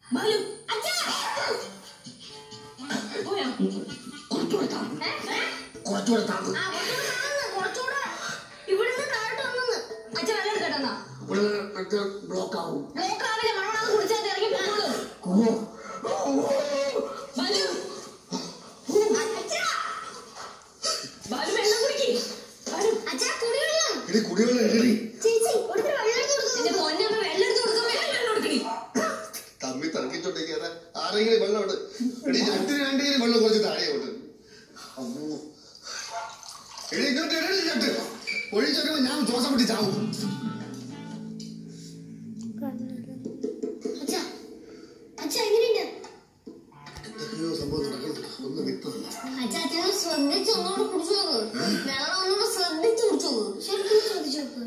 ബാലു പോയോ കുറച്ചുകൂടെ താങ്ങ് കുറച്ചുകൂടെ താങ്ങ് കുറച്ചുകൂടെ ഇവിടുന്ന് താഴോട്ട് വന്നു അച്ഛൻ വെള്ളം എടുക്കട്ടെന്നാ ഇവിടെ മറ്റേ ബ്ലോക്ക് ആവും നോക്കാവില്ല മഴ കുടിച്ചാൽ ഇറങ്ങി പോകുള്ളൂ ബാലു അച്ഛാ ബാലു വെള്ളം കുടിക്ക് ബാലു അച്ഛാ കുടിവെള്ളം ഇടി കുടിവെള്ളം ഇടി ചേച്ചി ഒടുക്കൽ വെള്ളം എടുത്ത് കൊടുക്കും എന്റെ പൊന്നമ്മ വെള്ളം എടുത്ത് കൊടുക്കാൻ വെള്ളം കൊടുക്കടി തമ്മി തർക്കിച്ചോണ്ടെങ്കിൽ ആരെങ്കിലും വെള്ളം ഉണ്ട് എടി രണ്ടിന് രണ്ടെങ്കിലും വെള്ളം കുറച്ച് താഴെ ഉണ്ട് അമ്മോ എടി ഇങ്ങോട്ട് എടി ഇങ്ങോട്ട് ഒഴിച്ചൊക്കെ ഞാൻ ശ്വാസം പിടിച്ച് ചാവും അച്ഛാ അച്ഛാ എങ്ങനെയുണ്ട് എന്തൊക്കെയോ സംഭവം നടക്കുന്നുണ്ട് ഒന്നും വ്യക്തമല്ല അച്ഛാ അച്ഛനെ ശ്രദ്ധിച്ച് ഒന്നുകൂടെ കുടിച്ചു നോക്ക് വെള്ളം ഒന്നുകൂടെ ശ്രദ്ധിച്ച് കുടിച്ചു നോക്ക് ശരിക്കും ശ്രദ്ധിച്ചു നോക്ക്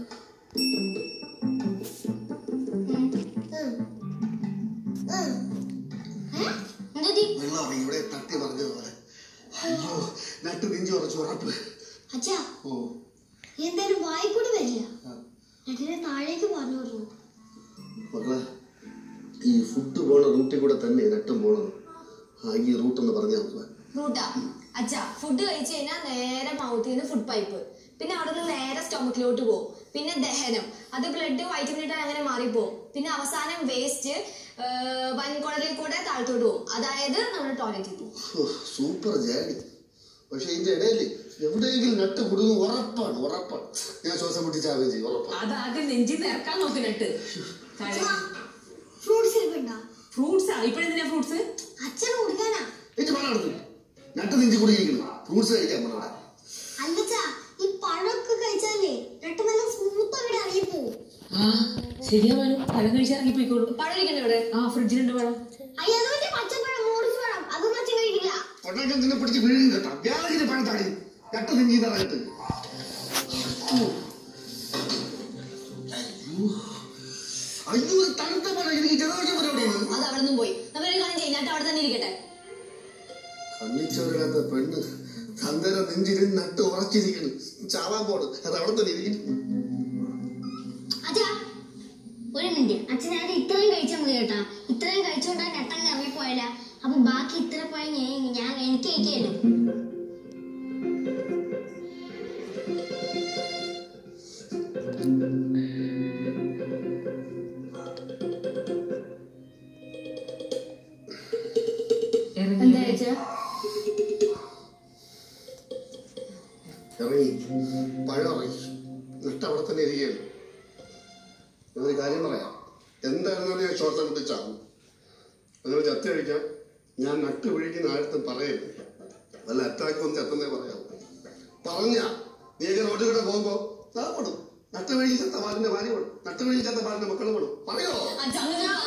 എന്തോ വെള്ളം ഇറങ്ങി ഇവിടെ തട്ടി പറഞ്ഞതുപോലെ അയ്യോ നട്ട് നെഞ്ചു കുറച്ച് ഉറപ്പ് അച്ഛാ ഓ എന്തായാലും വായിക്കൂടി വരില്ല ആ. നട്ടിനെ താഴേക്ക് പറഞ്ഞു വിടുന്നു മക്കളെ ഈ ഫുഡ് പോണ റൂട്ടിൽ കൂടെ തന്നെ നട്ടും പോണത് ആ ഈ റൂട്ട് എന്ന് പറഞ്ഞാൽ മക്കളെ റൂട്ടാ അച്ഛാ ഫുഡ് കഴിച്ചു കഴിഞ്ഞാൽ നേരെ മൗത്തിൽ നിന്ന് ഫുഡ് പൈപ്പ് പിന്നെ അവിടെ നിന്ന് നേരെ സ്റ്റൊമക്കിലോട്ട് പോകും പിന്നെ ദഹനം അത് ബ്ലഡ് വൈറ്റമിൻ ഇട്ടാൽ അങ്ങനെ മാറിപ്പോവും പിന്നെ അവസാനം വേസ്റ്റ് വൻകുടലിൽ കൂടെ താഴത്തോട്ട് പോകും അതായത് നമ്മുടെ ടോയ്ലറ്റിൽ പോകും ഓ, സൂപ്പർ ജേണി പക്ഷെ ഇതിന്റെ ഇടയിൽ എവിടെയെങ്കിലും നട്ട് കൊടുക്കും ഉറപ്പാണ് ഉറപ്പാണ് ഞാൻ ശ്വാസം മുട്ടിച്ചാവുകയും ചെയ്യും ഉറപ്പാണ് അതാദ്യം നെഞ്ചിൽ നിന്ന് ഇറക്കാൻ നോക്കുന്നുണ്ട് ഫ്രൂട്ട്സ് ഇരിപ്പുണ്ടോ ഫ്രൂട്ട്സാ ഇപ്പഴെന്തിനാ ഫ്രൂട്ട്സ് അച്ഛൻ കുടിക്കാനാ എനിക്ക് പണം എടുത്തു നട്ട് നെഞ്ചി കുടിയിരിക്കണം ഫ്രൂട്ട്സ് കഴിക്കാൻ പണം അല്ലച്ചാ ഈ പഴമൊക്കെ കഴിച്ചാലേ നട്ട് നല്ല സ്മൂത്ത് ആയിട്ട് ഇറങ്ങിപ്പോവും ആ ശരിയാ ബാലു പഴം കഴിച്ചിറങ്ങി പോയിക്കോളൂ പഴം ഇരിക്കണ്ടേ ഇവിടെ ആ ഫ്രിഡ്ജിലുണ്ട് പഴം അയ്യോ അത് മറ്റേ പച്ചപ്പഴം മോറിച്ച് പഴം അതൊന്നും അച്ഛൻ കഴിക്കില്ല പൊട്ടൊക്കെ നിന്നെ പിടിച്ച് വീഴും കേട്ടോ വ്യാഴത്തിന് പണം താടി നട്ട് നെഞ്ചി തറയിട്ട് അയ്യോ ഒരു തണുത്ത പണം എനിക്ക് ജലദോഷം പരിപാടിയാണ് അത് അവിടെ നിന്നും പോയി നമ്മളൊരു കാര്യം ചെയ്യാനായിട്ട് അവിടെ തന്നെ ഇരിക്കട്ടെ കണ്ണിച്ചോരിടാത്ത പെണ്ണ് തന്തര നെഞ്ചിൽ നട്ട് ഉറച്ചിരിക്കുന്നു ചാവാൻ പോണ് അത് അവിടെ തന്നെ ഇരിക്കുന്നു അച്ഛാ ഒരു മിനിറ്റ് അച്ഛൻ ആദ്യം ഇത്രയും കഴിച്ചാൽ മതി കേട്ടാ ഇത്രയും കഴിച്ചോണ്ടാ നെട്ടങ്ങ് ഇറങ്ങിപ്പോയല്ല അപ്പൊ ബാക്കി ഇത്ര പോയ ഞാൻ ഞാൻ എനിക്ക് കഴിക്കല്ലോ ഇറങ്ങി എന്താ കഴിച്ചാ ഇറങ്ങി പഴം ഇറങ്ങി നട്ട് അവിടെ തന്നെ ഇരിക്കുകയാണ് ഒരു കാര്യം പറയാം എന്തായിരുന്നാലും ഞാൻ ശ്വാസം മുട്ടി ചാവും നിങ്ങൾ ചത്ത കഴിക്കാം ഞാൻ നട്ട് പിഴിക്കുന്ന ആഴത്തും പറയരുത് വല്ല അറ്റാക്ക് വന്ന് ചത്തന്നേ പറയാം പറഞ്ഞ നീയൊക്കെ റോഡിൽ കൂടെ പോകുമ്പോ താ പെടും നട്ട് പിഴിഞ്ഞ് ചത്ത പാലിന്റെ ഭാര്യ പെടും നട്ട് പിഴിഞ്ഞ് ചത്ത പാലിന്റെ മക്കൾ പെടും പറയോ അച്ഛാ അങ്ങനെ